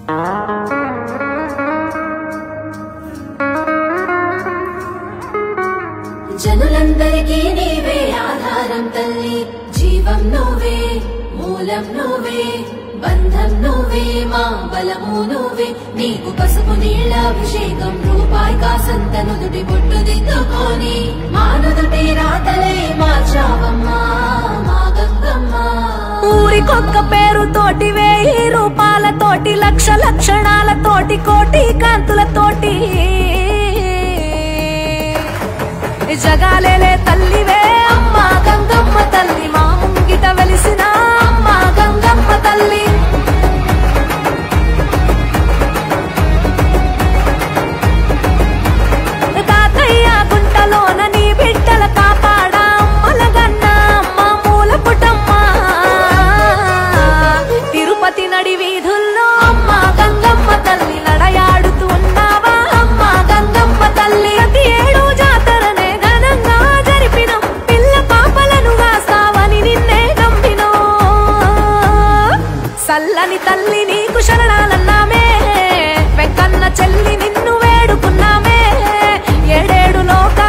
జనులందరికీ నీవే ఆధారం తల్లి జీవం నువ్వే మూలం నువ్వే బంధం నువ్వే మా బలము నువ్వే నీకు పసుపు నీళ్ళ అభిషేకం రూపాయి కాసంత నుదుటి బొట్టు దిద్దుకొని మా నుదుటి రాతలే మార్చావమ్మా మా గంగమ్మ ఊరికొక్క పేరుతోటి వేయి రూపాలతోటి లక్ష లక్షణాలతోటి కోటి కాంతులతోటి జగాలేలే తల్లివే అమ్మ గంగమ్మ తల్లి మా ముంగిట వెలిసిన అమ్మ గంగమ్మ తల్లి తాతయ్య గుంటలోన నీ బిడ్డల కాపాడా అమ్మలగన్న అమ్మ మూల పుటమ్మ తిరుపతి నడి వీధుల్లో అమ్మ గంగమ్మ తల్లి నడయాడుతూ ఉన్నావా అమ్మ గంగమ్మ తల్లి ప్రతి ఏడు జాతరనే ఘనంగా జరిపినం పిల్ల పాపలను కాస్తావని నిన్నే నమ్మినో సల్లని తల్లి నీకు శరణాలన్నామే వెంకన్న చెల్లి నిన్ను వేడుకున్నామే ఏడేడు లోక